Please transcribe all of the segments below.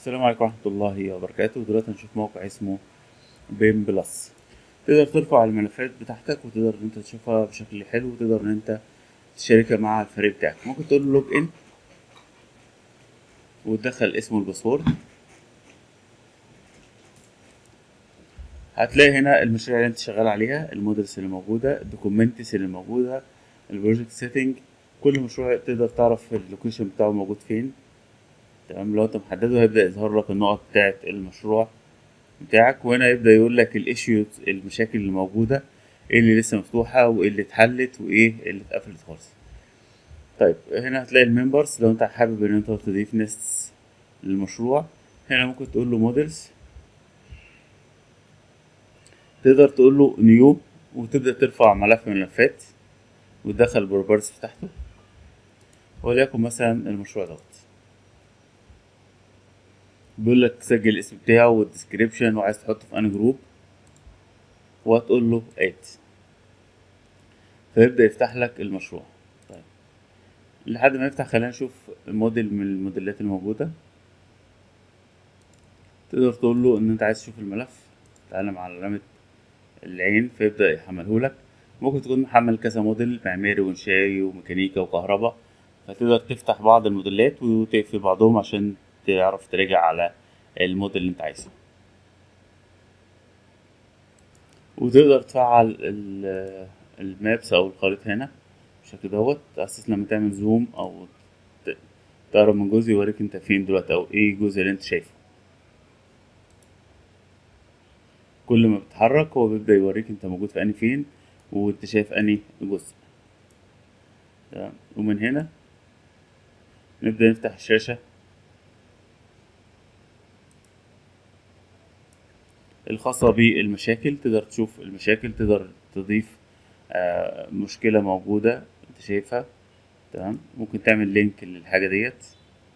السلام عليكم ورحمة الله وبركاته دلوقتي هنشوف موقع اسمه بيم بلس تقدر ترفع الملفات بتاعتك وتقدر ان انت تشوفها بشكل حلو وتقدر ان انت تشاركها مع الفريق بتاعك ممكن تقول له لوج ان وتدخل اسمه الباسورد هتلاقي هنا المشاريع اللي انت شغال عليها المودلز اللي موجودة الدوكيومنتس اللي موجودة البروجكت سيتنج كل مشروع تقدر تعرف اللوكيشن بتاعه موجود فين تمام لو انت محدده هيبدأ يظهر لك النقط بتاعة المشروع بتاعك وهنا يبدأ يقول لك الايشيوز المشاكل اللي موجودة ايه اللي لسه مفتوحة وايه اللي اتحلت وايه اللي اتقفلت خالص طيب هنا هتلاقي الممبرز لو انت حابب ان انت تضيف ناس للمشروع هنا ممكن تقول له مودلز تقدر تقول له نيو وتبدأ ترفع ملف من الملفات وتدخل البروبرتيز بتاعته وليكن مثلا المشروع دوت بيقول لك سجل الاسم بتاعه والديسكريبشن وعايز تحطه في انهي جروب وهتقول له اد فيبدأ يفتح لك المشروع طيب لحد ما يفتح خلينا نشوف موديل من الموديلات الموجودة تقدر تقول له ان انت عايز تشوف الملف تعلم على علامة العين فيبدأ يحمله لك ممكن تكون محمل كذا موديل معماري وانشائي وميكانيكا وكهرباء فتقدر تفتح بعض الموديلات وتقفل بعضهم عشان تعرف تراجع على الموديل اللي انت عايزه وتقدر تفعل المابس او الخريطة هنا بالشكل دوت اساس لما تعمل زوم او تقرب من جزء يوريك انت فين دلوقتي او ايه الجزء اللي انت شايفه كل ما بتتحرك هو بيبدأ يوريك انت موجود في انهي فين وانت شايف انهي جزء تمام ومن هنا نبدأ نفتح الشاشة الخاصة بالمشاكل تقدر تشوف المشاكل تقدر تضيف آه مشكلة موجودة انت شايفها تمام ممكن تعمل لينك للحاجة ديت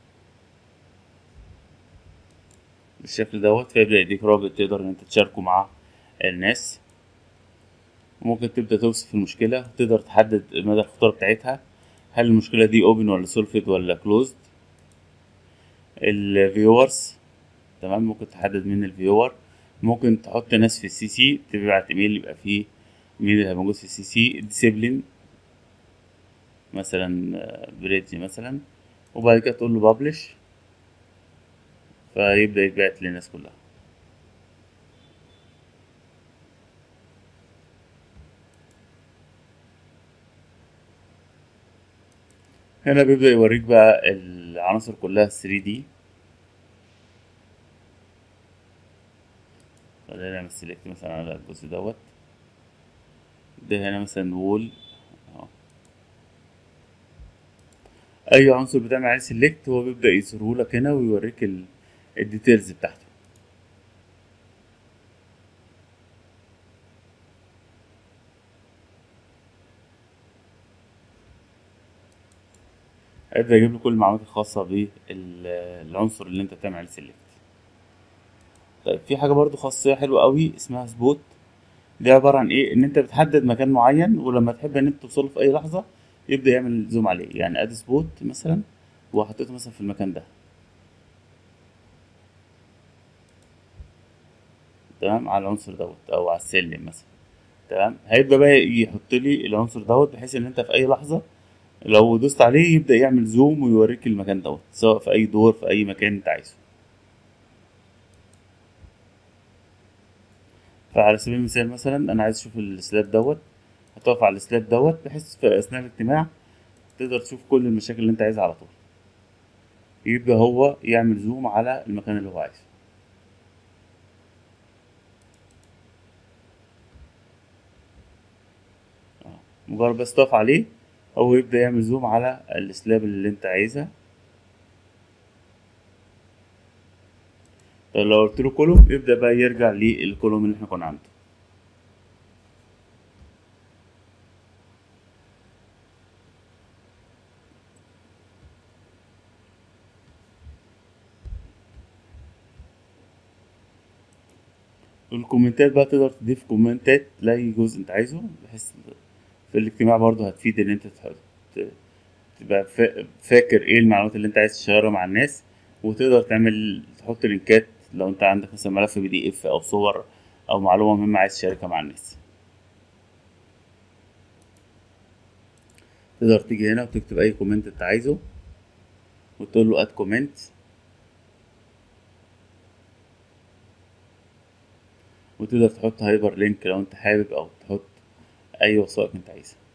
بالشكل دوت فيبدأ يديك رابط تقدر ان انت تشاركه مع الناس ممكن تبدأ توصف المشكلة تقدر تحدد مدى الخطورة بتاعتها هل المشكلة دي اوبن ولا سولفد ولا كلوزد الفيورز تمام ممكن تحدد من الفيور ممكن تحط ناس في السي سي تبعت ايميل يبقى فيه مين اللي موجود في السي سي ديسيبلين مثلا بريدج مثلا وبعد كده تقول له بابلش فيبدأ يتبعت للناس كلها هنا بيبدأ يوريك بقى العناصر كلها 3D خلينا نعمل سيلكت مثلا على الجزء دوت ده هنا مثلا وول اي عنصر بتعمل عليه سيلكت هو بيبدأ يظهرهولك هنا ويوريك الديتيلز بتاعته هيبدأ يجيب له كل المعلومات الخاصة بالعنصر اللي انت بتعمل عليه سيلكت طيب في حاجة برضو خاصية حلوة قوي اسمها سبوت دي عبارة عن ايه ان انت بتحدد مكان معين ولما تحب ان انت توصله في اي لحظة يبدأ يعمل زوم عليه يعني ادي سبوت مثلا وحطيته مثلا في المكان ده تمام على العنصر دوت او على السلم مثلا تمام هيبدأ بقى يحط لي العنصر دوت بحيث ان انت في اي لحظة لو دوست عليه يبدأ يعمل زوم ويوريك المكان دوت سواء في اي دور في اي مكان انت عايزه فعلى سبيل المثال مثلا انا عايز اشوف السلاب دوت هتقف على السلاب دوت بحيث في اثناء الاجتماع تقدر تشوف كل المشاكل اللي انت عايزها على طول يبدأ هو يعمل زوم على المكان اللي هو عايزه مجرد بس تقف عليه هو يبدأ يعمل زوم على السلاب اللي انت عايزها لو قلت له كولوم يبدأ بقى يرجع للكولوم اللي احنا كنا عنده الكومنتات بقى تقدر تضيف كومنتات لأي جزء انت عايزه بحيث في الاجتماع برضه هتفيد ان انت تبقى فاكر ايه المعلومات اللي انت عايز تشيرها مع الناس وتقدر تعمل تحط لينكات لو انت عندك مثلا ملف بي دي اف او صور او معلومه مهمه عايز تشاركها مع الناس تقدر تيجي هنا وتكتب اي كومنت انت عايزه وتقول له اد كومنت وتقدر تحط هايبر لينك لو انت حابب او تحط اي وثائق انت عايزها